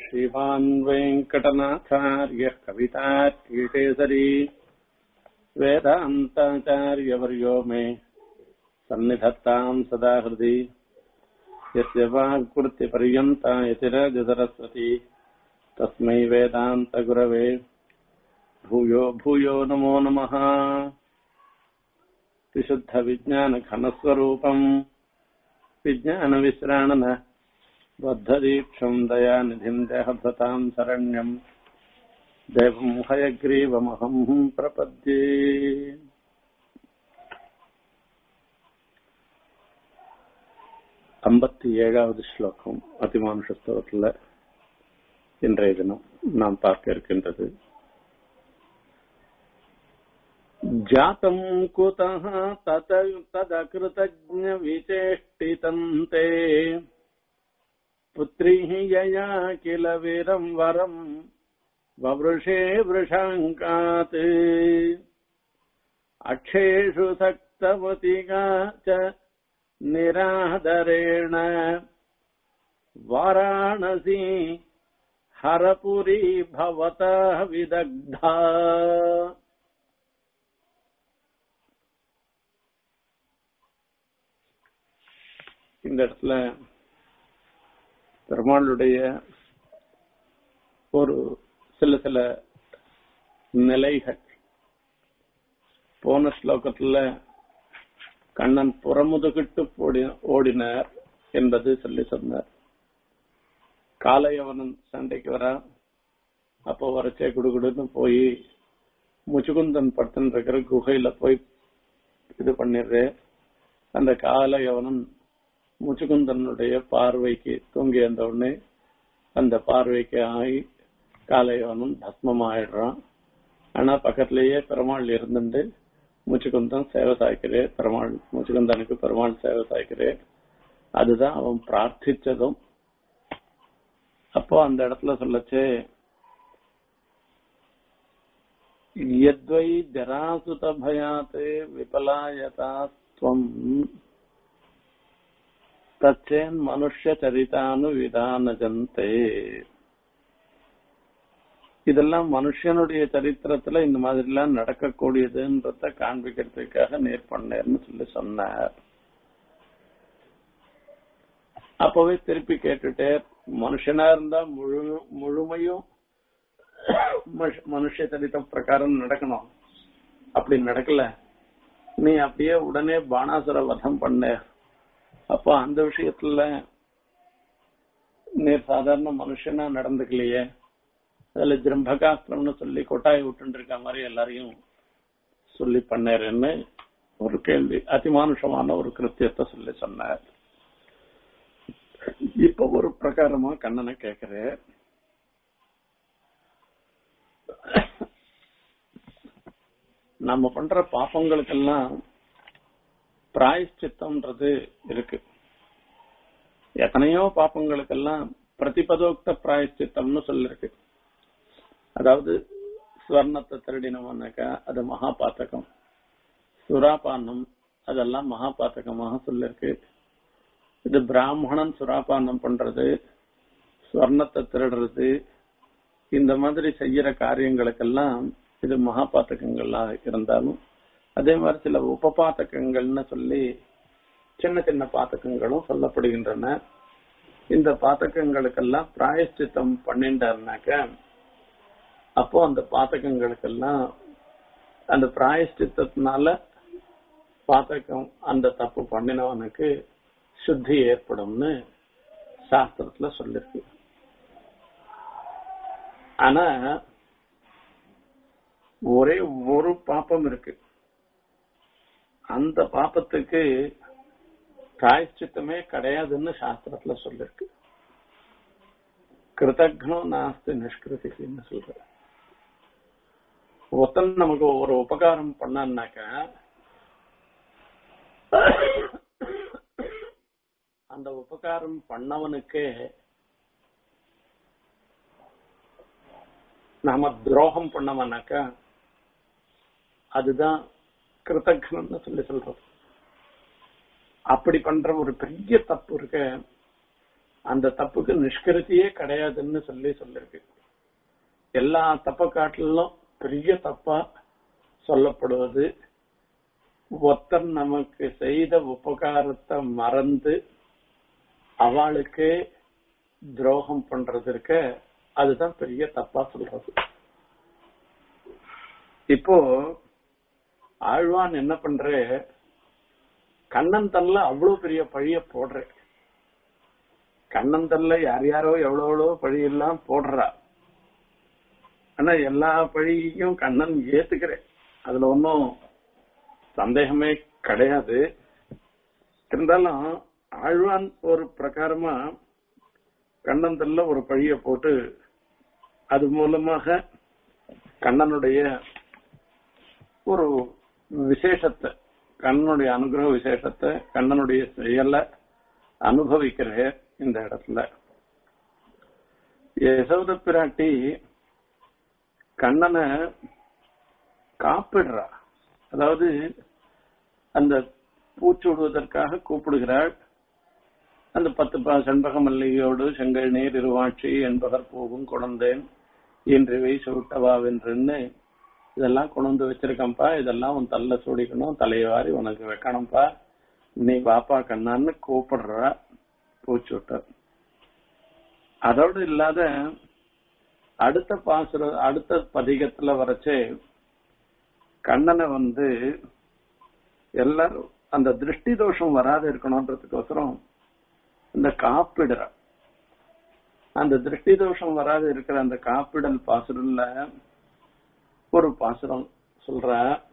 श्रीमान् वेङ्कटनाथार्यः कवितार्कीटेसरी वेदान्ताचार्यवर्यो मे सन्निधत्ताम् सदा हृदि यस्य वाक्कृत्यपर्यन्ता यतिराजसरस्वती तस्मै वेदान्तगुरवे भूयो भूयो नमो नमः विशुद्धविज्ञानघनस्वरूपम् विज्ञानविश्राणन बद्धदीक्षम् दयानिधिम् देहभृताम् शरण्यम् देवम् हयग्रीवमहम् प्रपद्ये ஐம்பத்தி ஏழாவது ஸ்லோகம் அதிமானுஷ ஸ்லோகத்துல இன்றைய தினம் நாம் பார்க்க இருக்கின்றது जातम् कुतः तत तदकृतज्ञविचेष्टितम् ते पुत्रीः यया किल वीरम् वरम् ववृषे वृषाङ्कात् अक्षेषु सक्तवतिका च निरादरेण वाराणसी हरपुरी भवतः विदग्धा இந்த இடத்துல பெருமாளுடைய ஒரு சில சில நிலைகள் போன ஸ்லோகத்துல கண்ணன் புறமுதுகிட்டு ஓடி ஓடினார் என்பது சொல்லி சொன்னார் காலையவனன் சண்டைக்கு வரா அப்போ வரச்சே குடுகுடுன்னு போய் முச்சுகுந்தன் படுத்துன்னு இருக்கிற குகையில போய் இது பண்ணிடுறே அந்த காலையவனன் முச்சுகுந்தனுடைய பார்வைக்கு தூங்கி வந்த உடனே அந்த பார்வைக்கு ஆகி காலையவனும் பஸ்மம் ஆயிடுறான் ஆனா பக்கத்திலேயே பெருமாள் இருந்துட்டு முச்சுகுந்தன் சேவை சாய்க்கிறே பெருமாள் முச்சுகுந்தனுக்கு பெருமாள் சேவை சாய்க்கிறே அதுதான் அவன் பிரார்த்திச்சதும் அப்போ அந்த இடத்துல சொல்லச்சே யத்வை ஜராசுத பயாத் விபலாயதாஸ்துவம் தச்சேன் மனுஷ சரிதானு விதானஜந்தே இதெல்லாம் மனுஷனுடைய சரித்திரத்துல இந்த மாதிரி எல்லாம் நடக்கக்கூடியதுன்றத காண்பிக்கிறதுக்காக நேர் பண்ணேர்னு சொல்லி சொன்னார் அப்பவே திருப்பி கேட்டுட்டே மனுஷனா இருந்தா முழு முழுமையும் மனுஷ சரித்திரம் பிரகாரம் நடக்கணும் அப்படி நடக்கல நீ அப்படியே உடனே பானாசுர வதம் பண்ண அப்போ அந்த விஷயத்துல நீர் சாதாரண மனுஷனா நடந்துக்கலையே அதுல ஜிரம்பகாஸ்திரம்னு சொல்லி கொட்டாய் விட்டு இருக்க மாதிரி எல்லாரையும் சொல்லி பண்ணாருன்னு ஒரு கேள்வி அதிமானுஷமான ஒரு கிருத்தியத்தை சொல்லி சொன்னார் இப்ப ஒரு பிரகாரமா கண்ணனை கேக்குற நம்ம பண்ற பாப்பங்களுக்கெல்லாம் பிராயஷ்சித்தம்ன்றது இருக்கு எத்தனையோ பாப்பங்களுக்கெல்லாம் பிரதிபதோக்த பிராயஷ்சித்தம்னு சொல்லிருக்கு அதாவது ஸ்வர்ணத்தை திருடினோம்னாக்கா அது மகா பாத்தகம் சுறாபானம் அதெல்லாம் மகா பாத்தகமாக சொல்லிருக்கு இது பிராமணன் சுறாபானம் பண்றது ஸ்வர்ணத்தை திருடுறது இந்த மாதிரி செய்யற காரியங்களுக்கெல்லாம் இது மகா பாத்தகங்களா இருந்தாலும் அதே மாதிரி சில உபபாத்தகங்கள்னு சொல்லி சின்ன சின்ன பாத்தகங்களும் சொல்லப்படுகின்றன இந்த பாத்தகங்களுக்கெல்லாம் பிராயஷ்சித்தம் பண்ணிட்டாருனாக்க அப்போ அந்த பாத்தகங்களுக்கெல்லாம் அந்த பிராயஷ்சித்தத்தினால பாத்தகம் அந்த தப்பு பண்ணினவனுக்கு சுத்தி ஏற்படும்னு சாஸ்திரத்துல சொல்லிருக்கு ஆனா ஒரே ஒரு பாப்பம் இருக்கு அந்த பாப்பத்துக்கு பிராயஷ்சித்தமே கிடையாதுன்னு சாஸ்திரத்துல சொல்லிருக்கு கிருதக்னோ நாஸ்தி நிஷ்கிருதின்னு சொல்ற ஒருத்தன் நமக்கு ஒரு உபகாரம் பண்ணான்னாக்க அந்த உபகாரம் பண்ணவனுக்கு நாம துரோகம் பண்ணவனாக்கா அதுதான் கிருத்தக்னு சொல்லி சொல்றது அப்படி பண்ற ஒரு பெரிய தப்பு இருக்க அந்த தப்புக்கு நிஷ்கரித்தியே கிடையாதுன்னு சொல்லி சொல்லிருக்கு எல்லா தப்ப காட்டிலும் பெரிய தப்பா சொல்லப்படுவது ஒருத்தர் நமக்கு செய்த உபகாரத்தை மறந்து அவளுக்கு துரோகம் பண்றதுக்கு அதுதான் பெரிய தப்பா சொல்றது இப்போ ஆழ்வான் என்ன பண்ற கண்ணன் தல்ல அவ்வளவு பெரிய பழிய போடுற கண்ணன் தல்ல யார் யாரோ எவ்வளவு எவ்வளவு பழியெல்லாம் போடுறா ஆனா எல்லா பழியையும் கண்ணன் ஏத்துக்கிறேன் அதுல ஒன்னும் சந்தேகமே கிடையாது இருந்தாலும் ஆழ்வான் ஒரு பிரகாரமா கண்ணந்தல்ல ஒரு பழிய போட்டு அது மூலமாக கண்ணனுடைய ஒரு விசேஷத்தை கண்ணனுடைய அனுகிரக விசேஷத்தை கண்ணனுடைய செயலை அனுபவிக்கிற இந்த இடத்துல யசோத பிராட்டி கண்ணனை காப்பிடுறா அதாவது அந்த பூச்சூடுவதற்காக கூப்பிடுகிறாள் அந்த பத்து ப- செண்பக மல்லிகையோடு செங்கல் நீர் இருவாட்சி என்பதற் போகும் குழந்தேன் இன்றிவை சுட்டவாவென்றுன்னு இதெல்லாம் கொண்டு வந்து வச்சிருக்கேன்ப்பா இதெல்லாம் உன் தள்ள சூடிக்கணும் தலைவாரி உனக்கு வைக்கணும்ப்பா நீ பாப்பா கண்ணான்னு கூப்பிடுறா பூச்சூட்ட அதோடு இல்லாத அடுத்த பாசுர அடுத்த பதிகத்துல வரைச்சே கண்ணனை வந்து எல்லாரும் அந்த திருஷ்டி தோஷம் வராது இருக்கணும்ன்றதுக்கோசரம் இந்த காப்பிடுற அந்த திருஷ்டி தோஷம் வராது இருக்கிற அந்த காப்பிடல் பாசுரம்ல ஒரு பாசுரம் சொல்ற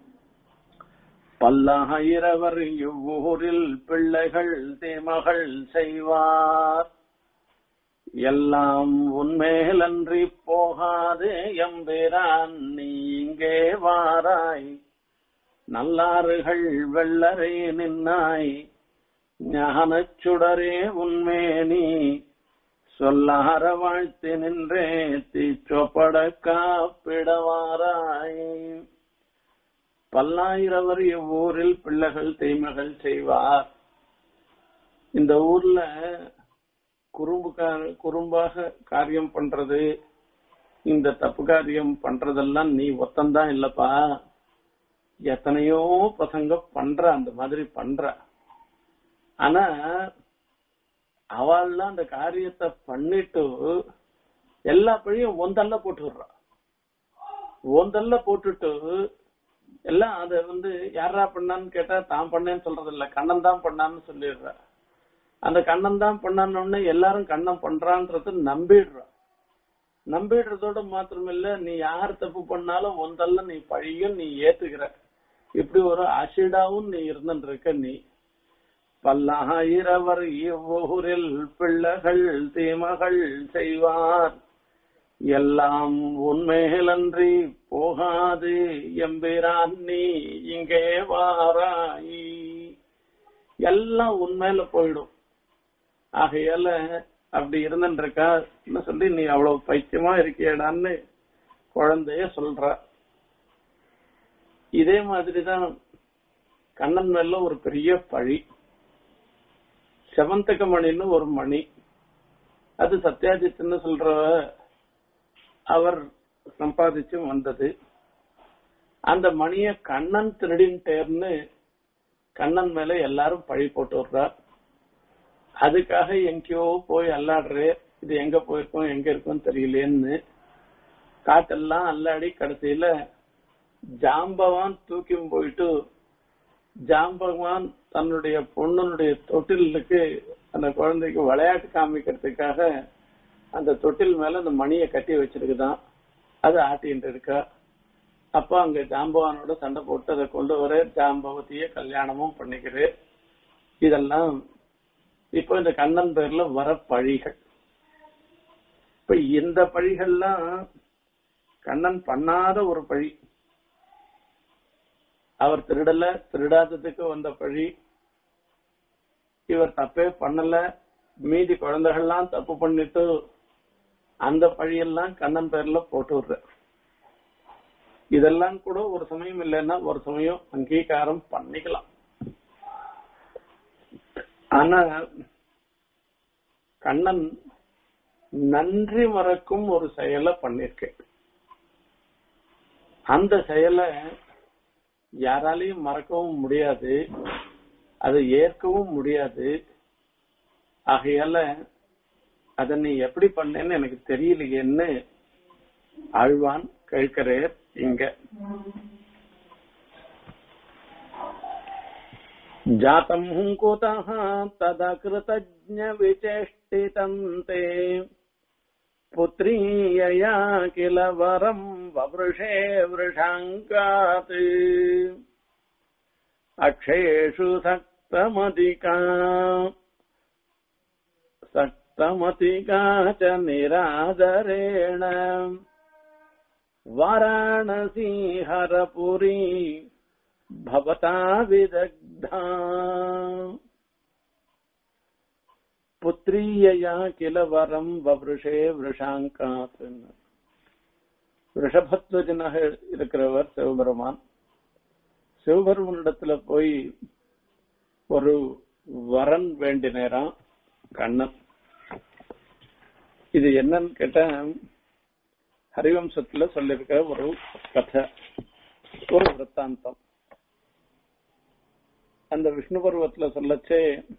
பல்லாயிரவர் இவ்வூரில் பிள்ளைகள் தீமகள் செய்வார் எல்லாம் உன்மேலன்றி போகாது எம்பிரான் நீ இங்கே வாராய் நல்லாறுகள் வெள்ளரே நின்னாய் ஞானச் சுடரே உன்மேனி சொல்லார வாழ்த்து நின்றே தீச்சொப்பட காப்பிடவாராய் பல்லாயிரவர் இவ்வூரில் பிள்ளைகள் தீமைகள் செய்வார் இந்த ஊர்ல குறும்பு குறும்பாக காரியம் பண்றது இந்த தப்பு காரியம் பண்றதெல்லாம் நீ ஒத்தந்தான் இல்லப்பா எத்தனையோ பசங்க பண்ற அந்த மாதிரி பண்ற ஆனா அவள்லாம் அந்த காரியத்தை பண்ணிட்டு எல்லா பழியும் ஒந்தல்ல போட்டு விடுறா ஒந்தல்ல போட்டுட்டு எல்லாம் அத வந்து யாரா பண்ணான்னு கேட்டா தான் பண்ணேன்னு சொல்றது இல்ல கண்ணன் தான் பண்ணான்னு சொல்லிடுறா அந்த கண்ணன் தான் பண்ணான்னு உடனே எல்லாரும் கண்ணன் பண்றான்றது நம்பிடுறா நம்பிடுறதோட மாத்திரமில்ல நீ யார் தப்பு பண்ணாலும் ஒந்தல்ல நீ பழியும் நீ ஏத்துக்கிற இப்படி ஒரு அசிடாவும் நீ இருந்துட்டு இருக்க நீ பல்லாயிரவர் இவ்வூரில் பிள்ளைகள் தீமகள் செய்வார் எல்லாம் உண்மைகளன்றி போகாது எம்பிரான் நீ இங்கே வாராய் எல்லாம் உண்மையில போயிடும் ஆகையால அப்படி இருந்துருக்கா சொல்லி நீ அவ்வளவு பைத்தியமா இருக்கியடான்னு குழந்தைய சொல்ற இதே மாதிரிதான் கண்ணன் மேல ஒரு பெரிய பழி செவந்தக மணின்னு ஒரு மணி அது சத்யாஜித்னு சொல்ற அவர் சம்பாதிச்சு வந்தது அந்த மணிய கண்ணன் திருடின்ட்டேர்னு கண்ணன் மேல எல்லாரும் பழி போட்டு விடுறார் அதுக்காக எங்கேயோ போய் அல்லாடுறே இது எங்க போயிருக்கோம் எங்க இருக்கும் தெரியலேன்னு காட்டெல்லாம் அல்லாடி கடைசியில ஜாம்பவான் தூக்கி போயிட்டு ஜாம்பவான் தன்னுடைய பொண்ணுடைய தொட்டிலுக்கு அந்த குழந்தைக்கு விளையாட்டு காமிக்கிறதுக்காக அந்த தொட்டில் மேல அந்த மணியை கட்டி வச்சிருக்குதான் அது ஆட்டிட்டு இருக்கா அப்ப அங்க ஜாம்பவானோட சண்டை போட்டு அதை கொண்டு வர ஜாம்பவதிய கல்யாணமும் பண்ணிக்கிறேன் இதெல்லாம் இப்போ இந்த கண்ணன் பேர்ல வர பழிகள் இப்ப இந்த பழிகள்லாம் கண்ணன் பண்ணாத ஒரு பழி அவர் திருடல திருடாததுக்கு வந்த பழி இவர் தப்பே பண்ணல மீதி குழந்தைகள்லாம் தப்பு பண்ணிட்டு அந்த பழியெல்லாம் கண்ணன் பேர்ல போட்டு விடுற இதெல்லாம் கூட ஒரு சமயம் இல்லைன்னா ஒரு சமயம் அங்கீகாரம் பண்ணிக்கலாம் ஆனா கண்ணன் நன்றி மறக்கும் ஒரு செயலை பண்ணிருக்கேன் அந்த செயலை யாராலையும் மறக்கவும் முடியாது அதை ஏற்கவும் முடியாது ஆகையால அத நீ எப்படி பண்ணேன்னு எனக்கு தெரியலையேன்னு ஆழ்வான் கேட்கிறார் இங்க जातम् कुतः तदकृतज्ञविचेष्टितम् ते पुत्रीयया किल वरम् ववृषे वृषाङ्कात् अक्षेषु सक्तमधिका सक्तमतिका च निरादरेण वाराणसी हरपुरी भवता विदग्धा புத்திரியயா கில வரம் வவ்ருஷே விருஷாங்காத் ரிஷபத்வஜனாக இருக்கிறவர் சிவபெருமான் சிவபெருமனிடத்துல போய் ஒரு வரன் வேண்டினராம் கண்ணன் இது என்னன்னு கேட்டா ஹரிவம்சத்துல சொல்லிருக்க ஒரு கதை ஒரு விற்த்தாந்தம் அந்த விஷ்ணு பருவத்துல சொல்லச்சே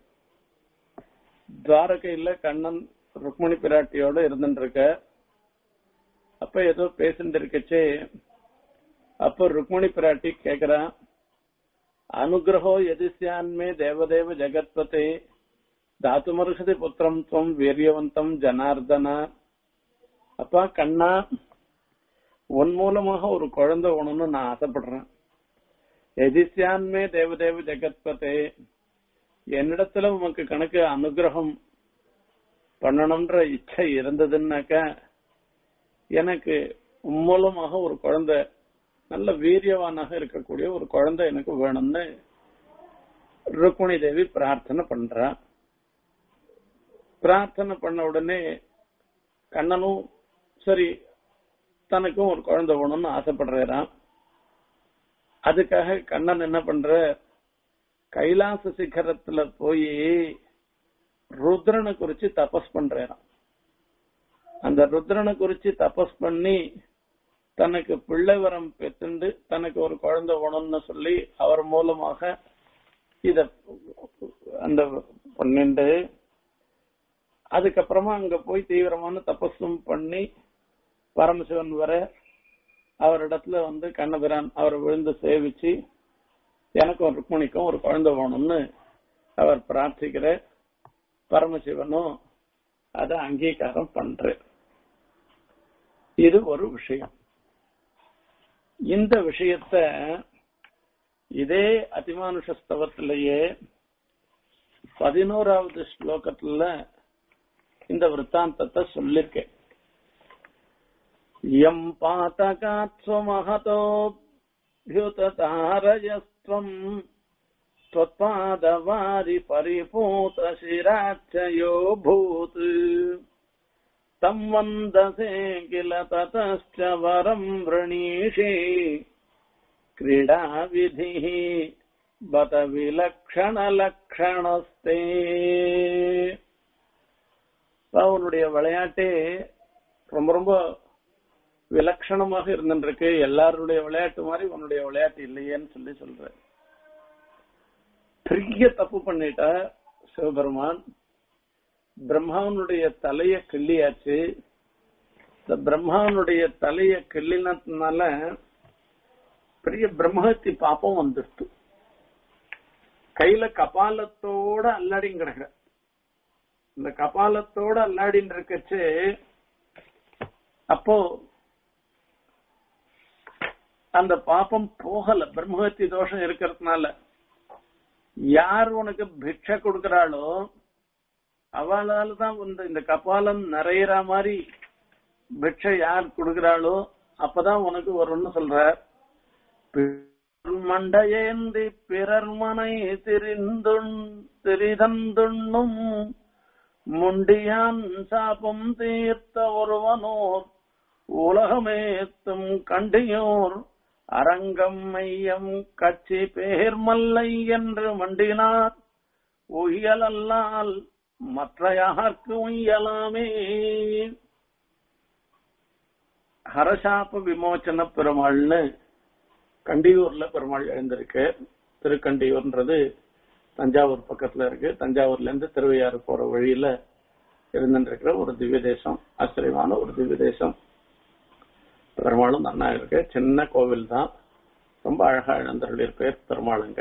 துவாரகையில கண்ணன் ருக்மணி பிராட்டியோட இருந்துட்டு இருக்க அப்ப ஏதோ பேசிட்டு இருக்கச்சே அப்ப ருக்மணி பிராட்டி கேக்குறா அனுகிரகோ எதிர்யான்மே தேவதேவ ஜெகத்பதே தாத்துமர்ஹதி புத்திரம் துவம் வீரியவந்தம் ஜனார்தனா அப்பா கண்ணா உன் மூலமாக ஒரு குழந்தை வேணும்னு நான் ஆசைப்படுறேன் எதிர்யான்மே தேவதேவ ஜெகத்பதே என்னிடத்துல உமக்கு கணக்கு அனுகிரகம் பண்ணணும்ன்ற இச்சை இருந்ததுன்னாக்க எனக்கு உன் மூலமாக ஒரு குழந்தை நல்ல வீரியவானாக இருக்கக்கூடிய ஒரு குழந்தை எனக்கு வேணும்னு ருக்மிணி தேவி பிரார்த்தனை பண்றா பிரார்த்தனை பண்ண உடனே கண்ணனும் சரி தனக்கும் ஒரு குழந்தை வேணும்னு ஆசைப்படுறான் அதுக்காக கண்ணன் என்ன பண்ற கைலாச சிகரத்துல போய் ருத்ரனை குறிச்சு தபஸ் பண்றான் அந்த ருத்ரனை குறிச்சு தபஸ் பண்ணி தனக்கு பிள்ளை வரம் பெற்றுண்டு தனக்கு ஒரு குழந்தை வேணும்னு சொல்லி அவர் மூலமாக இத அந்த பண்ணிண்டு அதுக்கப்புறமா அங்க போய் தீவிரமான தபஸும் பண்ணி பரமசிவன் வர அவரிடத்துல வந்து கண்ணபிரான் அவரை விழுந்து சேவிச்சு எனக்கும் ருக்மணிக்கும் ஒரு குழந்தை வேணும்னு அவர் பிரார்த்திக்கிற பரமசிவனும் அதை அங்கீகாரம் பண்ற இது ஒரு விஷயம் இந்த விஷயத்த இதே அதிமானுஷ ஸ்தவத்திலேயே பதினோராவது ஸ்லோகத்துல இந்த விற்த்தாந்தத்தை சொல்லிருக்கேன் எம் பாத்தகாத்வமஹதோபியுதாரயஸ்துவம் त्वत्पादवारि परिपूतशिराच्चयो भूत् तम् वन्दसे किल ततश्च वरम् वृणीषे क्रीडाविधिः बत विलक्षणलक्षणस्ते அவனுடைய விளையாட்டே ரொம்ப ரொம்ப விலட்சணமாக இருந்துருக்கு எல்லாருடைய விளையாட்டு மாதிரி உன்னுடைய விளையாட்டு இல்லையேன்னு சொல்லி சொல்ற பெரிய தப்பு பண்ணிட்டா சிவபெருமான் பிரம்மாவனுடைய தலைய கிள்ளியாச்சு இந்த பிரம்மாவனுடைய தலைய கிள்ளினதுனால பெரிய பிரம்மஹத்தி பாப்பம் வந்துடுத்து கையில கபாலத்தோட அல்லாடின்னு கிடக்குற இந்த கபாலத்தோட அல்லாடின்னு இருக்கச்சு அப்போ அந்த பாப்பம் போகல பிரம்மஹத்தி தோஷம் இருக்கிறதுனால யார் உனக்கு பிக்ஷை கொடுக்கறாளோ அவளால தான் வந்து இந்த கபாலம் நிறையற மாதிரி பிக்ஷை யார் கொடுக்கறாளோ அப்பதான் உனக்கு வரும்னு சொல்ற மண்டையேந்தி பிறர் மனை திரிந்துண் திரிதந்துண்ணும் முண்டியான் சாபம் தீர்த்த ஒருவனோர் உலகமேத்தும் கண்டியோர் அரங்கம் மையம் கட்சி பேர் மல்லை என்று மண்டினார் உயலல்லால் மற்ற யாருக்கும் இயலாமே ஹரசாப விமோச்சன பெருமாள்னு கண்டியூர்ல பெருமாள் எழுந்திருக்கு திருக்கண்டியூர்ன்றது தஞ்சாவூர் பக்கத்துல இருக்கு தஞ்சாவூர்ல இருந்து திருவையாறு போற வழியில இருந்துருக்கிற ஒரு திவ்ய தேசம் ஆச்சரியமான ஒரு திவ்ய தேசம் பெருமாளும் நன்னா இருக்கு சின்ன கோவில் தான் ரொம்ப அழகா எழுந்தருடைய பேர் பெருமாளுங்க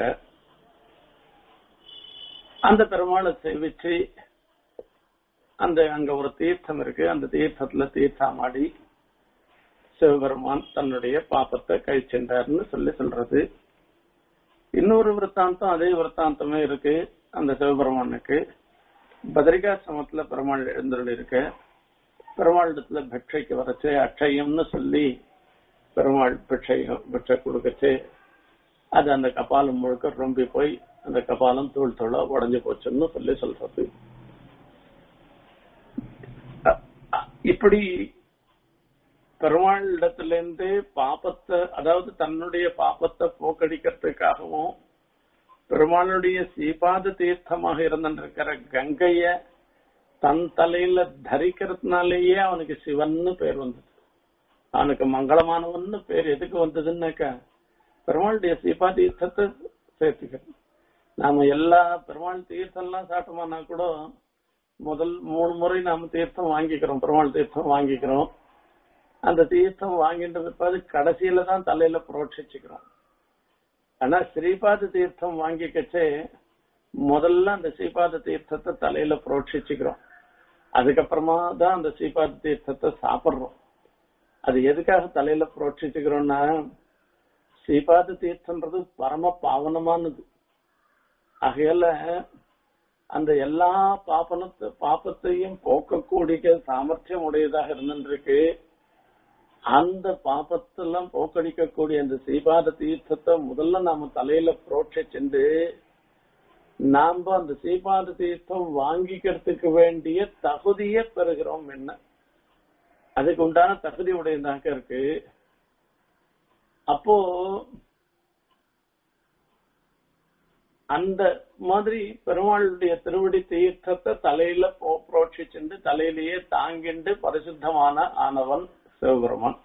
அந்த பெருமாளை சேவிச்சு அந்த அங்க ஒரு தீர்த்தம் இருக்கு அந்த தீர்த்தத்துல தீர்த்தாமாடி சிவபெருமான் தன்னுடைய பாப்பத்தை கழிச்சென்றார்னு சொல்லி சொல்றது இன்னொரு விற்த்தாந்தம் அதே விற்த்தாந்தமே இருக்கு அந்த சிவபெருமானுக்கு பத்ரிகாசிரமத்துல பெருமாள் எழுந்தருள் இருக்க பெருமாளிடத்துல பிட்சைக்கு வரச்சு அட்சயம்னு சொல்லி பெருமாள் பிட்சை பிட்சை கொடுக்கச்சு அது அந்த கபாலம் முழுக்க ரொம்பி போய் அந்த கபாலம் தூள் தூளா உடஞ்சு போச்சுன்னு சொல்லி சொல்றது அ- அ- இப்படி பெருமாளிடத்திலிருந்து பாப்பத்தை அதாவது தன்னுடைய பாப்பத்தை போக்கடிக்கிறதுக்காகவும் பெருமாளுடைய சீபாத தீர்த்தமாக இருந்திருக்கிற கங்கைய தன் தலையில தரிக்கிறதுனாலேயே அவனுக்கு சிவன்னு பேர் வந்தது அவனுக்கு மங்களமானவன்னு பேர் எதுக்கு வந்ததுன்னாக்கா பெருமாளுடைய சீபா தீர்த்தத்தை சேர்த்துக்கிறோம் நாம எல்லா பெருமாள் தீர்த்தம்லாம் சாப்பிட்டோம்னா கூட முதல் மூணு முறை நாம தீர்த்தம் வாங்கிக்கிறோம் பெருமாள் தீர்த்தம் வாங்கிக்கிறோம் அந்த தீர்த்தம் வாங்கின்ற பிற்பாடு கடைசியில தான் தலையில புரோட்சிச்சுக்கிறோம் ஆனா ஸ்ரீபாத தீர்த்தம் வாங்கிக்கச்சே முதல்ல அந்த ஸ்ரீபாத தீர்த்தத்தை தலையில புரோட்சிச்சுக்கிறோம் அதுக்கப்புறமா தான் அந்த ஸ்ரீபாத தீர்த்தத்தை சாப்பிடுறோம் அது எதுக்காக தலையில புரோட்சிச்சுக்கிறோம்னா ஸ்ரீபாத தீர்த்தம்ன்றது பரம பாவனமானது ஆகையால அந்த எல்லா பாப்பனத்தை பாப்பத்தையும் போக்கக்கூடிய சாமர்த்தியம் உடையதாக இருந்திருக்கு அந்த பாப்பத்தெல்லாம் போக்கடிக்கக்கூடிய அந்த சீபாத தீர்த்தத்தை முதல்ல நாம தலையில புரோட்சிச்சுண்டு நாம அந்த சீபாத தீர்த்தம் வாங்கிக்கிறதுக்கு வேண்டிய தகுதியை பெறுகிறோம் என்ன அதுக்கு உண்டான தகுதி உடையதாக இருக்கு அப்போ அந்த மாதிரி பெருமாளுடைய திருவடி தீர்த்தத்தை தலையில போ- புரோட்சிச்சுண்டு தலையிலேயே தாங்கிண்டு பரிசுத்தமான ஆனவன் சிவபெருமான்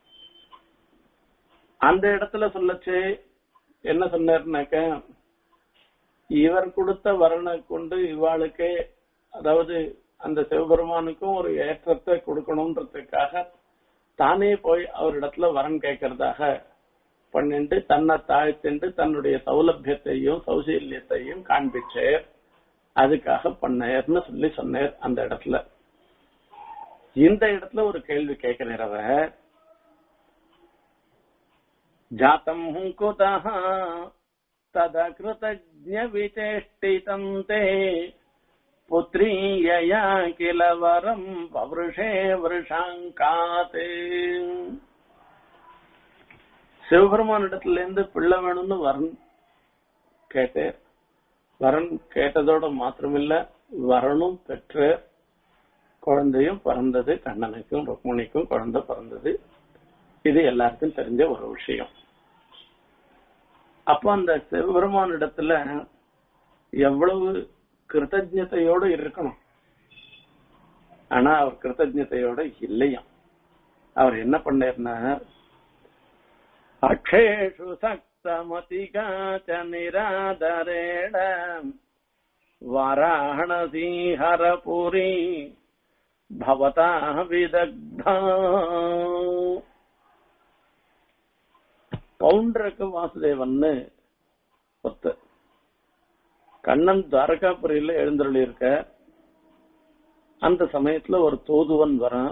அந்த இடத்துல சொல்லச்சு என்ன சொன்னாருனாக்க இவர் கொடுத்த வரனை கொண்டு இவாளுக்கே அதாவது அந்த சிவபெருமானுக்கும் ஒரு ஏற்றத்தை கொடுக்கணும்ன்றதுக்காக தானே போய் அவரிடத்துல வரன் கேட்கறதாக பண்ணிட்டு தன்னை தாழ்த்திண்டு தன்னுடைய சௌலபியத்தையும் சௌசல்யத்தையும் காண்பிச்சார் அதுக்காக பண்ணார்னு சொல்லி சொன்னார் அந்த இடத்துல இந்த இடத்துல ஒரு கேள்வி கேட்கிறார் அவர் ஜாத்தம் குதः ததகிருதஜ்ஞ விசேஷ்டிதம் தே புத்ரீயயா கில வரம் பவருஷே வருஷாங்காத்தே சிவபெருமானிடத்துல இருந்து பிள்ளை வேணும்னு வரன் கேட்டேன் வரன் கேட்டதோட மாத்திரமில்ல வரனும் பெற்று குழந்தையும் பிறந்தது கண்ணனுக்கும் ருக்மணிக்கும் குழந்தை பிறந்தது இது எல்லாருக்கும் தெரிஞ்ச ஒரு விஷயம் அப்ப அந்த சிவபெருமானிடத்துல எவ்வளவு கிருத்தஜதையோடு இருக்கணும் ஆனா அவர் கிருத்தஜதையோட இல்லையாம் அவர் என்ன பண்ணார்னா அக்ஷேஷு சக்தமதிகாச்ச நிராதரேண வாராணசி ஹரபுரி பவதா விதக்தா பவுண்டரக்க வாசுதேவன்னு ஒருத்தர் கண்ணன் துவாரகாபுரியில எழுந்தருளி இருக்க அந்த சமயத்துல ஒரு தூதுவன் வரான்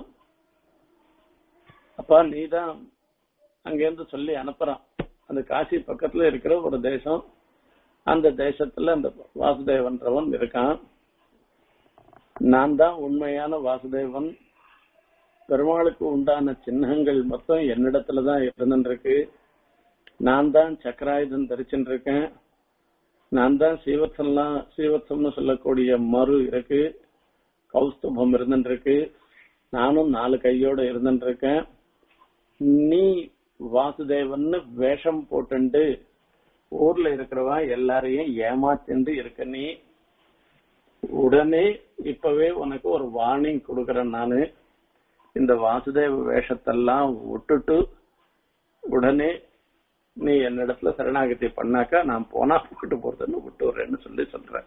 அப்பா நீதான் அங்கிருந்து சொல்லி அனுப்புறான் அந்த காசி பக்கத்துல இருக்கிற ஒரு தேசம் அந்த தேசத்துல அந்த வாசுதேவன்றவன் இருக்கான் நான் தான் உண்மையான வாசுதேவன் பெருமாளுக்கு உண்டான சின்னங்கள் மொத்தம் என்னிடத்துலதான் இருந்துருக்கு நான் தான் சக்கராயுதம் தரிச்சுட்டு இருக்கேன் நான் தான் சீவத்சம்லாம் சீவத்சம்னு சொல்லக்கூடிய மறு இருக்கு கௌஸ்துபம் இருந்துருக்கு நானும் நாலு கையோட இருந்துட்டு இருக்கேன் நீ வாசுதேவன்னு வேஷம் போட்டுண்டு ஊர்ல இருக்கிறவா எல்லாரையும் ஏமாத்திண்டு இருக்க நீ உடனே இப்பவே உனக்கு ஒரு வார்னிங் கொடுக்கறேன் நானு இந்த வாசுதேவ வேஷத்தெல்லாம் விட்டுட்டு உடனே நீ என்னிடத்துல சரணாகதி பண்ணாக்கா நான் போனா போட்டு போறதுன்னு விட்டு விடுறேன்னு சொல்லி சொல்றேன்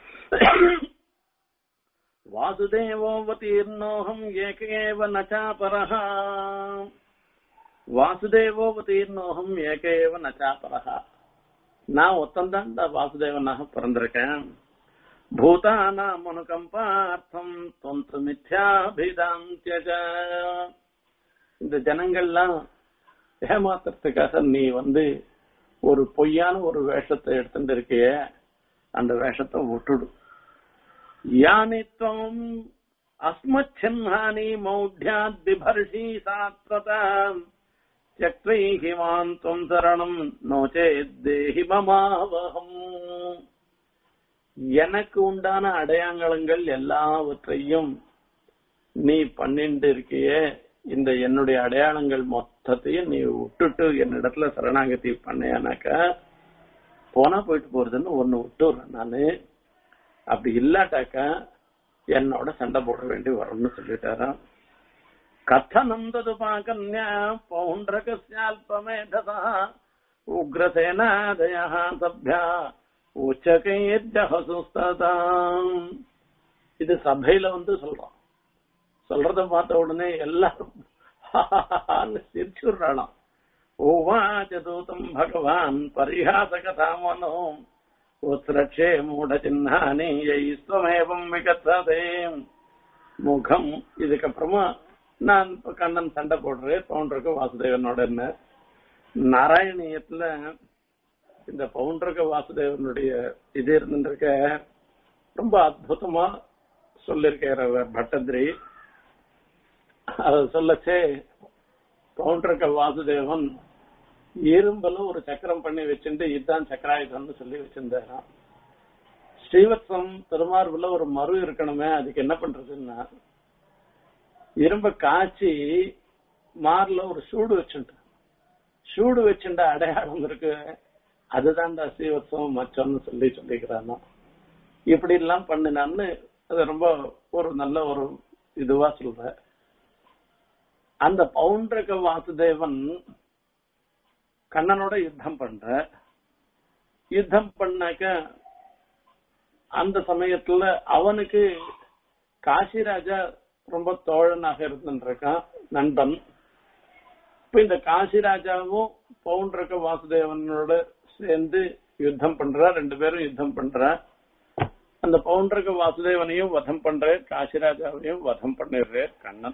வாசுதேவோவதீர்ணோகம் ஏகேவ நச்சாபரஹ வாசுதேவோவதீர்ணோகம் ஏகேவ நச்சாபரஹ நான் ஒத்தந்தான் இந்த வாசுதேவனாக பிறந்திருக்கேன் பூதானாம் அனுகம்பார்த்தம் தொந்து மித்யாபிதாம் தியஜ இந்த ஜனங்கள்லாம் ஏமாத்துறதுக்காக நீ வந்து ஒரு பொய்யான ஒரு வேஷத்தை எடுத்துட்டு இருக்கியே அந்த வேஷத்தை விட்டுடு யானித்வம் அஸ்மச்சின்னானி மௌಢ்யாத் பிபர்ஷி சாத்வதாம் தியக்வைஹி மாம் துவம் சரணம் நோச்சேத் தேஹி மமாவகம் எனக்கு உண்டான அடையாளங்கள் எல்லாவற்றையும் நீ பண்ணிட்டு இருக்கியே இந்த என்னுடைய அடையாளங்கள் மொத்தத்தையும் நீ விட்டுட்டு என்னிடத்துல சரணாகதி பண்ணையானாக்கா போனா போயிட்டு போறதுன்னு ஒண்ணு விட்டுறேன் நானு அப்படி இல்லாட்டாக்கா என்னோட சண்டை போட வேண்டி வரும்னு சொல்லிட்டாராம் கத்தனம் ததுபாகன்யா பௌண்டரகஸ்யால்பமேதசா உக்ரசேனாதயா சப்யா உச்சகையசுஸ்ததாம் இது சபையில வந்து சொல்றோம் சொல்றத பார்த்த உடனே எல்லாரும் சிரிச்சுடுறாளாம் ஓவாச்ச தூதம் பகவான் பரிஹாசகதாமனோ உத்ரட்சே மூட சின்னானி யைஸ்வமேவம் விகத்ததே முகம் இதுக்கப்புறமா நான் இப்ப கண்ணன் சண்டை போடுறேன் பவுண்டருக்கு வாசுதேவனோட என்ன நாராயணியத்துல இந்த பவுண்டரக வாசுதேவனுடைய இது இருந்துருக்க ரொம்ப அற்புதமா சொல்லிருக்கார் அவர் பட்டதிரி அத சொல்லச்சே பவுண்டரக வாசுதேவன் இரும்பல ஒரு சக்கரம் பண்ணி வச்சுட்டு இதுதான் சக்கராயுதம்னு சொல்லி வச்சிருந்தாராம் ஸ்ரீவத்சம் திருமார்புல ஒரு மறு இருக்கணுமே அதுக்கு என்ன பண்றதுன்னா இரும்ப காய்ச்சி மார்ல ஒரு சூடு வச்சுட்டு சூடு வச்சுட்ட அடையாளம் இருக்கு அதுதான்டா ஸ்ரீவத்சவம் மச்சம்னு சொல்லி சொல்லிக்கிறானா இப்படி எல்லாம் பண்ணினான்னு அது ரொம்ப ஒரு நல்ல ஒரு இதுவா சொல்ற அந்த பவுண்டரக வாசுதேவன் கண்ணனோட யுத்தம் பண்ற யுத்தம் பண்ணாக்க அந்த சமயத்துல அவனுக்கு காசிராஜா ரொம்ப தோழனாக இருந்துருக்கான் நண்பன் இப்ப இந்த காசிராஜாவும் பவுண்டரக வாசுதேவனோட சேர்ந்து யுத்தம் பண்றா ரெண்டு பேரும் யுத்தம் பண்றா அந்த பவுண்டரக வாசுதேவனையும் வதம் பண்ற காசிராஜாவையும் வதம் பண்ணிடுற கண்ணன்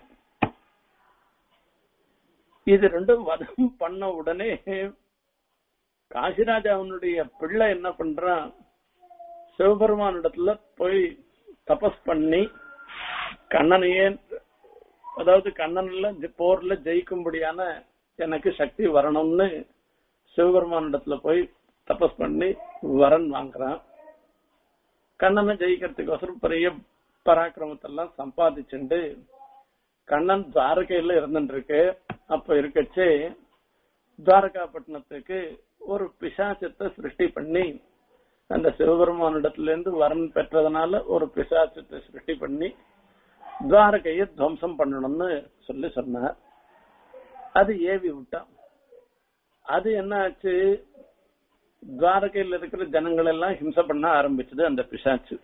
இது ரெண்டும் வதம் பண்ண உடனே காசிராஜாவனுடைய பிள்ளை என்ன பண்றான் சிவபெருமானிடத்துல போய் தபஸ் பண்ணி கண்ணனையே அதாவது கண்ணன்ல போர்ல ஜெயிக்கும்படியான எனக்கு சக்தி வரணும்னு சிவபெருமானிடத்துல போய் தபஸ் பண்ணி வரன் வாங்குறான் கண்ணனை ஜெயிக்கிறதுக்கோசரம் பெரிய பராக்கிரமத்தெல்லாம் சம்பாதிச்சுண்டு கண்ணன் துவாரகையில இருந்துட்டு இருக்கு அப்ப இருக்கச்சே துவாரகாப்பட்டினத்துக்கு ஒரு பிசாச்சத்தை சிருஷ்டி பண்ணி அந்த சிவபெருமானிடத்துல இருந்து வரன் பெற்றதுனால ஒரு பிசாச்சத்தை சிருஷ்டி பண்ணி துவாரகையை துவம்சம் பண்ணணும்னு சொல்லி சொன்னார் அது ஏவி விட்டான் அது என்ன ஆச்சு துவாரகையில் இருக்கிற ஜனங்கள் எல்லாம் ஹிம்சை பண்ண ஆரம்பிச்சது அந்த பிசாச்சு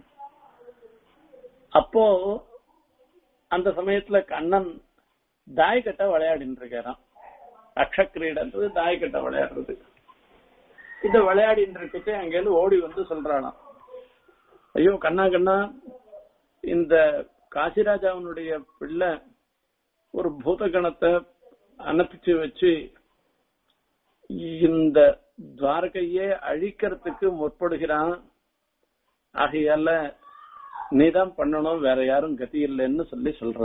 அப்போ அந்த சமயத்துல கண்ணன் தாய்கட்ட விளையாடிட்டு இருக்காராம் அக்ஷக்கிரீடன்றது தாய்கட்ட விளையாடுறது இத விளையாடிட்டு இருக்கச்சே அங்கேருந்து ஓடி வந்து சொல்றானாம் ஐயோ கண்ணா கண்ணா இந்த காசிராஜாவனுடைய பிள்ளை ஒரு பூதகணத்தை அனுப்பிச்சு வச்சு இந்த துவாரகையே அழிக்கிறதுக்கு முற்படுகிறான் ஆகையால நீதான் பண்ணணும் வேற யாரும் கதி இல்லைன்னு சொல்லி சொல்ற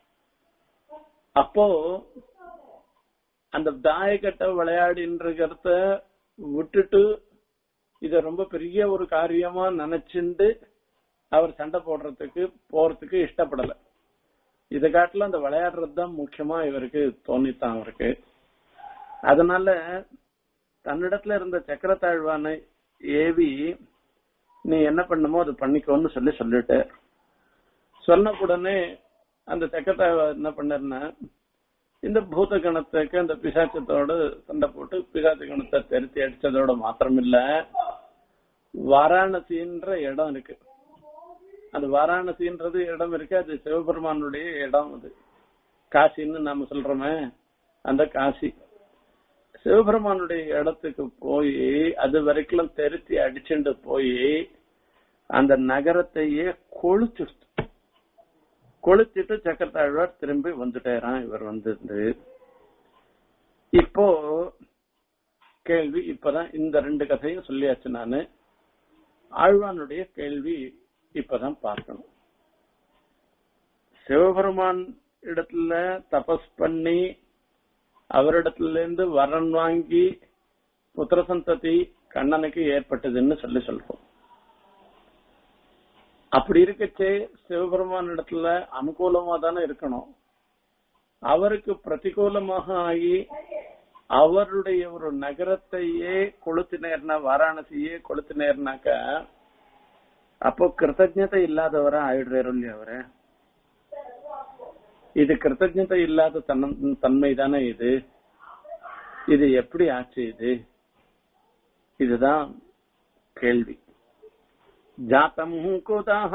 அப்போ அந்த தாயக்கட்ட விளையாடின்றத விட்டுட்டு இத ரொம்ப பெரிய ஒரு காரியமா நினைச்சுண்டு அவர் சண்டை போடுறதுக்கு போறதுக்கு இஷ்டப்படல இதை காட்டுல அந்த விளையாடுறது தான் முக்கியமா இவருக்கு தோணித்தான் அவருக்கு அதனால தன்னிடத்துல இருந்த சக்கரத்தாழ்வானை ஏவி நீ என்ன பண்ணுமோ அது பண்ணிக்கோன்னு சொல்லி சொல்லிட்டு சொன்ன உடனே அந்த தெக்கத்தை என்ன பண்ணாருன்னா இந்த பூத கணத்துக்கு அந்த பிசாச்சத்தோடு சண்டை போட்டு பிசாச்ச கணத்தை தெரித்தி அடிச்சதோட மாத்திரமில்ல வாராணசின்ற இடம் இருக்கு அந்த வாராணசின்றது இடம் இருக்கு அது சிவபெருமானுடைய இடம் அது காசின்னு நாம சொல்றோமே அந்த காசி சிவபெருமானுடைய இடத்துக்கு போய் அது வரைக்கும் தெரித்தி அடிச்சுட்டு போய் அந்த நகரத்தையே கொளுத்து கொளுத்திட்டு சக்கரத்தாழ்வார் திரும்பி வந்துட்டாராம் இவர் வந்திருந்து இப்போ கேள்வி இப்பதான் இந்த ரெண்டு கதையும் சொல்லியாச்சு நானு ஆழ்வானுடைய கேள்வி இப்பதான் பார்க்கணும் சிவபெருமான் இடத்துல தபஸ் பண்ணி அவரிடத்துல இருந்து வரன் வாங்கி புத்திர சந்ததி கண்ணனுக்கு ஏற்பட்டதுன்னு சொல்லி சொல்றோம் அப்படி இருக்கச்சே சிவபெருமான் இடத்துல அனுகூலமா தானே இருக்கணும் அவருக்கு பிரதிகூலமாக ஆகி அவருடைய ஒரு நகரத்தையே கொளுத்தினேர்னா வாராணசியே கொளுத்தினேர்னாக்க அப்போ கிருத்தஜதை இல்லாதவரா ஆயிடுறாரு இல்லையா அவரு இது கிருத்தஜதை இல்லாத தன்ன தன்மை தானே இது இது எப்படி ஆச்சு இது இதுதான் கேள்வி ஜாத்தம் குதः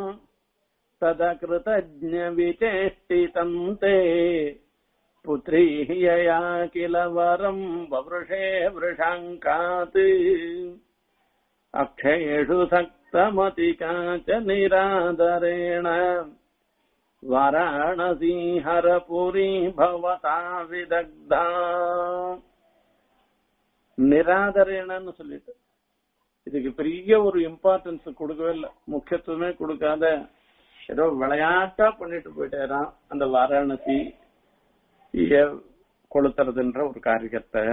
ததகிருதஜ்ஞ விசேஷ்டிதம் தே புத்ரீ யயா கில வரம் வவృషே वृषाङ्कात् अक्षयेषु सक्तमतिका च निरादरेण वाराणसी हरपुरी भवता विदग्धा நிராதரேனன்னு சொல்லிட்டு இதுக்கு பெரிய ஒரு இம்பார்ட்டன்ஸ் கொடுக்கவே இல்லை முக்கியத்துவமே கொடுக்காத ஏதோ விளையாட்டா பண்ணிட்டு போயிட்டாராம் அந்த வாராணசி கொளுத்துறதுன்ற ஒரு காரியத்தை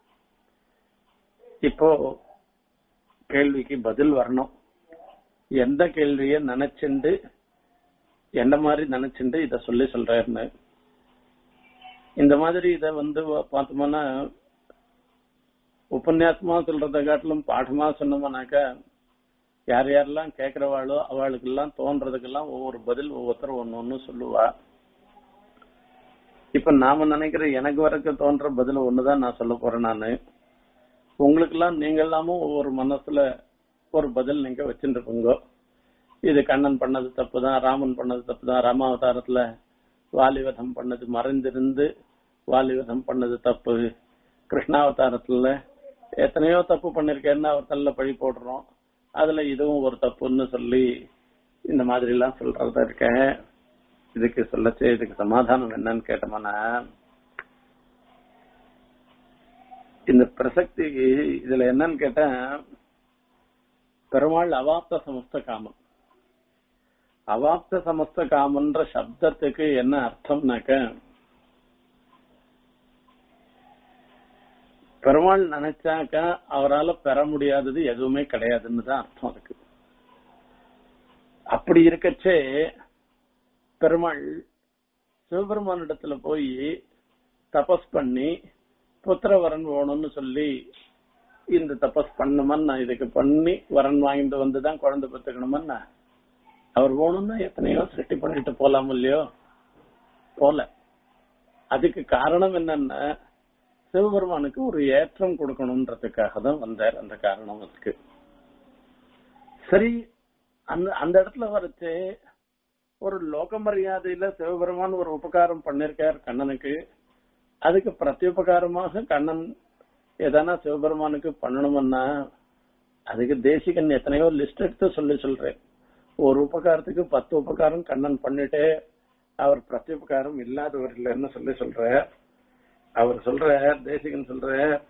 இப்போ கேள்விக்கு பதில் வரணும் எந்த கேள்விய நினைச்சுண்டு எந்த மாதிரி நினைச்சுண்டு இத சொல்லி சொல்றாருன்னு இந்த மாதிரி இத வந்து பார்த்தோம்னா உபன்யாசமா சொல்றதை காட்டிலும் பாடமா சொன்னோம்னாக்க யார் யாரெல்லாம் கேக்குறவாளோ அவளுக்கு எல்லாம் தோன்றதுக்கெல்லாம் ஒவ்வொரு பதில் ஒவ்வொருத்தரும் ஒன்னு ஒன்னு சொல்லுவா இப்ப நாம நினைக்கிற எனக்கு வரைக்கும் தோன்ற பதில் ஒண்ணுதான் நான் சொல்ல போறேன் நானு உங்களுக்கு எல்லாம் நீங்க எல்லாமும் ஒவ்வொரு மனசுல ஒரு பதில் நீங்க வச்சுருப்பீங்க இது கண்ணன் பண்ணது தப்புதான் ராமன் பண்ணது தப்புதான் ராமாவதாரத்துல வாலிவதம் பண்ணது மறைந்திருந்து வாலிவதம் பண்ணது தப்பு கிருஷ்ணாவதாரத்துல எத்தனையோ தப்பு பண்ணிருக்கேன்னு அவர் தள்ள பழி போடுறோம் அதுல இதுவும் ஒரு தப்புன்னு சொல்லி இந்த மாதிரி எல்லாம் சொல்றதா இருக்கேன் இதுக்கு சொல்லச்சு இதுக்கு சமாதானம் என்னன்னு கேட்டோம்னா இந்த பிரசக்தி இதுல என்னன்னு கேட்டா பெருமாள் அவாப்த சமஸ்த காமன் அவாப்த சமஸ்த காமன்ற சப்தத்துக்கு என்ன அர்த்தம்னாக்க பெருமாள் நினைச்சாக்க அவரால் பெற முடியாதது எதுவுமே கிடையாதுன்னு தான் அர்த்தம் அதுக்கு அப்படி இருக்கச்சே பெருமாள் சிவபெருமானிடத்துல போய் தபஸ் பண்ணி புத்திரவரன் வேணும்னு சொல்லி இந்த தபஸ் பண்ணுமன்னா இதுக்கு பண்ணி வரன் வாங்கிட்டு வந்துதான் குழந்தை பெற்றுக்கணுமன்னா அவர் வேணும்னா எத்தனையோ சிருஷ்டி பண்ணிட்டு போலாம் இல்லையோ போல அதுக்கு காரணம் என்னன்னா சிவபெருமானுக்கு ஒரு ஏற்றம் கொடுக்கணும்ன்றதுக்காக தான் வந்தார் அந்த காரணம் அதுக்கு சரி அந்த அந்த இடத்துல வரைச்சு ஒரு லோக மரியாதையில சிவபெருமான் ஒரு உபகாரம் பண்ணிருக்கார் கண்ணனுக்கு அதுக்கு பிரத்யுபகாரமாக கண்ணன் எதனா சிவபெருமானுக்கு பண்ணணும்னா அதுக்கு தேசிகன் எத்தனையோ லிஸ்ட் எடுத்து சொல்லி சொல்றேன் ஒரு உபகாரத்துக்கு பத்து உபகாரம் கண்ணன் பண்ணிட்டு அவர் பிரத்யுபகாரம் இல்லாதவர் இல்லைன்னு சொல்லி சொல்ற அவர் சொல்ற தேசிகன் சொல்ற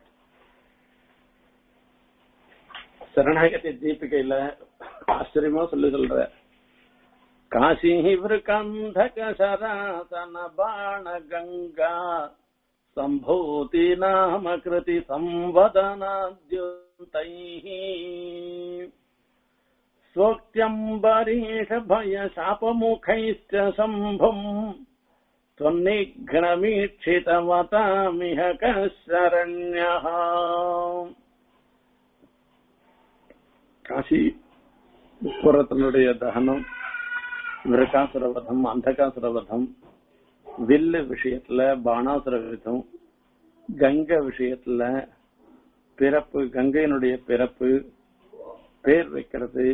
சரணாகதி தீபிகையில ஆச்சரியமா சொல்லி சொல்ற காசி விருகந்தக சராசன பாண கங்கா சம்பூதி நாம கிருதி சம்வதனாத்யுதை स्वोक्त्यम्बरीष भय शापमुखैश्च शम्भुम् त्वन्निघ्नमीक्षितवतामिह कः शरण्यः காசி புறத்தினுடைய தகனம் விரகாசுர வதம் அந்தகாசுர வதம் வில்லு விஷயத்துல பாணாசுர விதம் கங்கை விஷயத்துல பிறப்பு கங்கையினுடைய பிறப்பு பேர் வைக்கிறது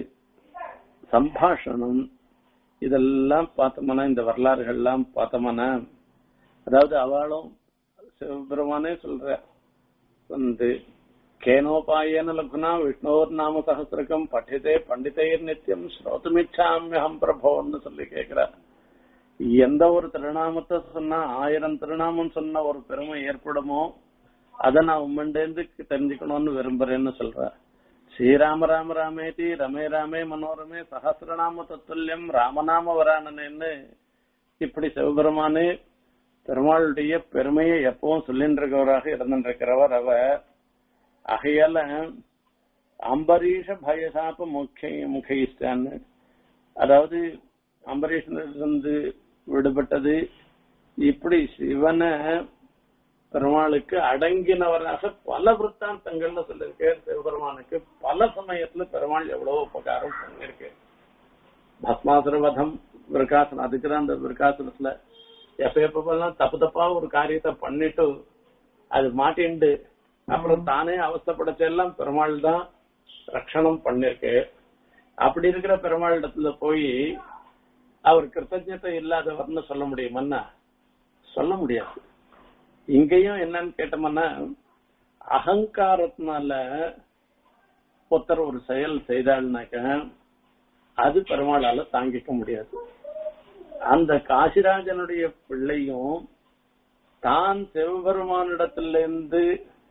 சம்பாஷணம் இதெல்லாம் பார்த்தோம்னா இந்த வரலாறுகள்லாம் பார்த்தோம்னா அதாவது அவளும் சிவபெருமானே சொல்ற வந்து கேனோபாயன லகுனா விஷ்ணோர் நாம சகசிரகம் பఠிதே பண்டிதைர் நித்தியம் ஸ்ரோதுமிச்சாமியம் பிரபோன்னு சொல்லி கேக்குறார் எந்த ஒரு திருநாமத்தை சொன்னா ஆயிரம் திருநாமம் சொன்ன ஒரு பெருமை ஏற்படுமோ அதை நான் உம்மண்டேந்து தெரிஞ்சுக்கணும்னு விரும்புறேன்னு சொல்ற ஸ்ரீராம ராம ராமேதி ரமே ராமே மனோரமே சகசிரநாம தத்துல்யம் ராமநாம வரானன்னு இப்படி சிவபெருமானே பெருமாளுடைய பெருமையை எப்பவும் சொல்லிட்டு இருக்கவராக இருந்திருக்கிறவர் அவர் ஆகையால அம்பரீஷ பயசாப்ப முக்கிய முக்கியிஸ்டான்னு அதாவது அம்பரீஷனிலிருந்து விடுபட்டது இப்படி சிவனை பெருமாளுக்கு அடங்கினவராக பல விற்த்தாந்தங்கள்ல சொல்லியிருக்கார் சிவபெருமானுக்கு பல சமயத்துல பெருமாள் எவ்வளவு உபகாரம் பண்ணிருக்கு பஸ்மாசுர வதம் விருக்காசனம் அதுக்குதான் அந்த விருக்காசனத்துல எப்ப எப்பெல்லாம் தப்பு தப்பா ஒரு காரியத்தை பண்ணிட்டு அது மாட்டிண்டு அப்புறம் தானே அவஸ்தப்படச்ச எல்லாம் பெருமாள் தான் ரட்சணம் பண்ணிருக்கு அப்படி இருக்கிற பெருமாள் இடத்துல போய் அவர் கிருத்தஜத்தை இல்லாதவர்னு சொல்ல முடியுமன்னா சொல்ல முடியாது இங்கேயும் என்னன்னு கேட்டோம்னா அகங்காரத்தினால ஒருத்தர் ஒரு செயல் செய்தாள்னாக்க அது பெருமாளால தாங்கிக்க முடியாது அந்த காசிராஜனுடைய பிள்ளையும் தான் சிவபெருமானிடத்திலிருந்து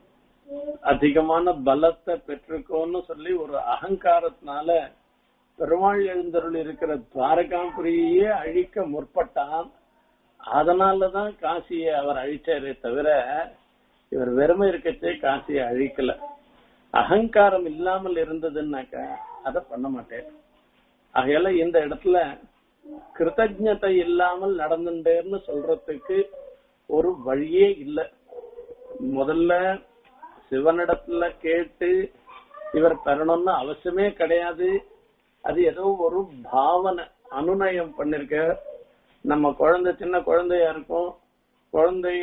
அதிகமான பலத்தை பெற்றிருக்கோன்னு சொல்லி ஒரு அகங்காரத்தினால பெருமாள் எழுந்தருள் இருக்கிற துவாரகாபுரியே அழிக்க முற்பட்டான் அதனாலதான் காசியை அவர் அழிச்சாரே தவிர இவர் வெறுமை இருக்கச்சே காசியை அழிக்கல அகங்காரம் இல்லாமல் இருந்ததுன்னாக்கா அதை பண்ண மாட்டேன் ஆகையால இந்த இடத்துல கிருத்தஜத்தை இல்லாமல் நடந்துட்டேன்னு சொல்றதுக்கு ஒரு வழியே இல்லை முதல்ல சிவனிடத்துல கேட்டு இவர் பெறணும்னு அவசியமே கிடையாது அது ஏதோ ஒரு பாவனை அனுநயம் பண்ணிருக்க நம்ம குழந்தை சின்ன குழந்தையா இருக்கும் குழந்தைய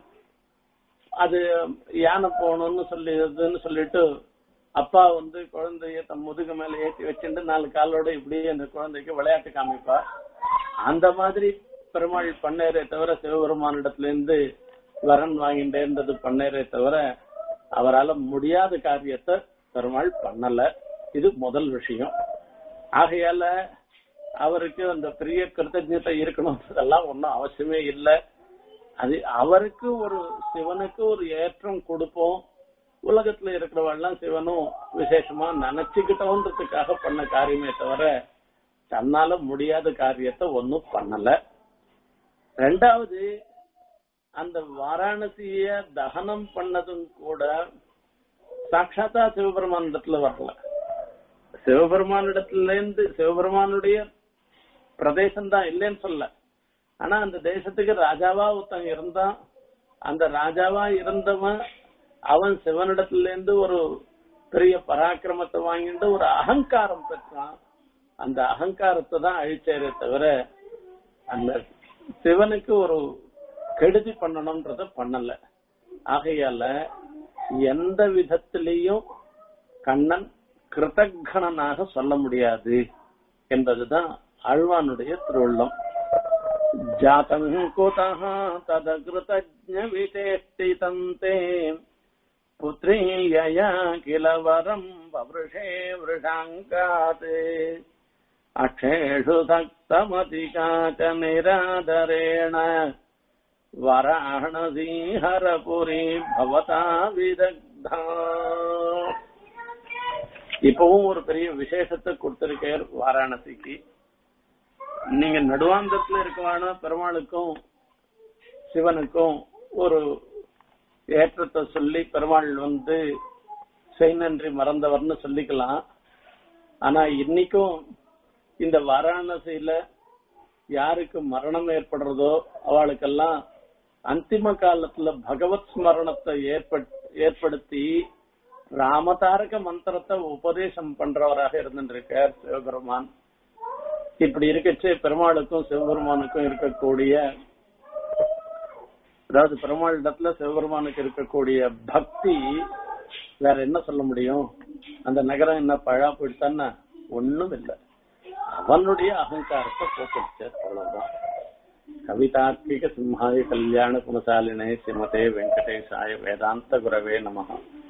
அது யானை போகணும்னு சொல்லிதுன்னு சொல்லிட்டு அப்பா வந்து குழந்தைய தம் முதுகு மேல ஏற்றி வச்சுட்டு நாலு காலோட இப்படியே அந்த குழந்தைக்கு விளையாட்டு காமிப்பா அந்த மாதிரி பெருமாள் பண்ணேரே தவிர சிவபெருமானிடத்துல இருந்து வரன் வாங்கிட்டேன்றது பண்ணேரே தவிர அவரால் முடியாத காரியத்தை பெருமாள் பண்ணல இது முதல் விஷயம் ஆகையால அவருக்கு அந்த பெரிய கிருத்தஜத்தை இருக்கணும்ன்றதெல்லாம் ஒன்றும் அவசியமே இல்லை அது அவருக்கு ஒரு சிவனுக்கு ஒரு ஏற்றம் கொடுப்போம் உலகத்துல இருக்கிறவெல்லாம் சிவனும் விசேஷமா நினைச்சுக்கிட்டோன்றதுக்காக பண்ண காரியமே தவிர தன்னால முடியாத காரியத்தை ஒன்னும் பண்ணல ரெண்டாவது அந்த வாராணசிய தகனம் பண்ணதும் கூட சாட்சாத்தா சிவபெருமானிடத்துல வரல சிவபெருமானிடத்துல இருந்து சிவபெருமானுடைய பிரதேசம் தான் இல்லைன்னு சொல்ல ஆனா அந்த தேசத்துக்கு ராஜாவா ஒருத்தன் இருந்தான் அந்த ராஜாவா இருந்தவன் அவன் சிவனிடத்துல இருந்து ஒரு பெரிய பராக்கிரமத்தை வாங்கிட்டு ஒரு அகங்காரம் பெற்றான் அந்த அகங்காரத்தை தான் அழிச்சாரே தவிர அந்த சிவனுக்கு ஒரு கெடுதி பண்ணணும்ன்றத பண்ணல ஆகையால எந்த விதத்திலையும் கண்ணன் கிருதகணனாக சொல்ல முடியாது என்பதுதான் ஆழ்வானுடைய திருவுள்ளம் ஜாதம் குதः ததகிருதஜ்ஞ விசேஷ்டிதந்தே புத்ரீயயா கில வரம் வவృஷே விருஷாங்காத் அக்ஷேஷு சக்தமதிகாச்ச நிராதரேண வராணசீஹரபுரி பவதா விதக்தா இப்பவும் ஒரு பெரிய விசேஷத்தை கொடுத்திருக்கார் வாராணசிக்கு நீங்க நடுவாந்தத்துல இருக்கவான பெருமாளுக்கும் சிவனுக்கும் ஒரு ஏற்றத்தை சொல்லி பெருமாள் வந்து செய் நன்றி மறந்தவர்னு சொல்லிக்கலாம் ஆனா இன்னைக்கும் இந்த வாராணசியில யாருக்கு மரணம் ஏற்படுறதோ அவளுக்கெல்லாம் அந்திம காலத்துல பகவத் ஸ்மரணத்தை ஏற்பட் ஏற்படுத்தி ராமதாரக மந்திரத்தை உபதேசம் பண்றவராக இருந்திருக்கார் சிவபெருமான் இப்படி இருக்கச்சு பெருமாளுக்கும் சிவபெருமானுக்கும் இருக்கக்கூடிய அதாவது பெருமாள் இடத்துல சிவபெருமானுக்கு இருக்கக்கூடிய பக்தி வேற என்ன சொல்ல முடியும் அந்த நகரம் என்ன பழா போயிட்டான்னா ஒண்ணும் இல்லை அவனுடைய அகங்காரத்தை போக்கிடுச்சு அவ்வளவுதான் கவிதார்க்கிக சிம்ஹாய கல்யாண குணசாலினே சிமதே வெங்கடேசாய வேதாந்த குரவே நமகா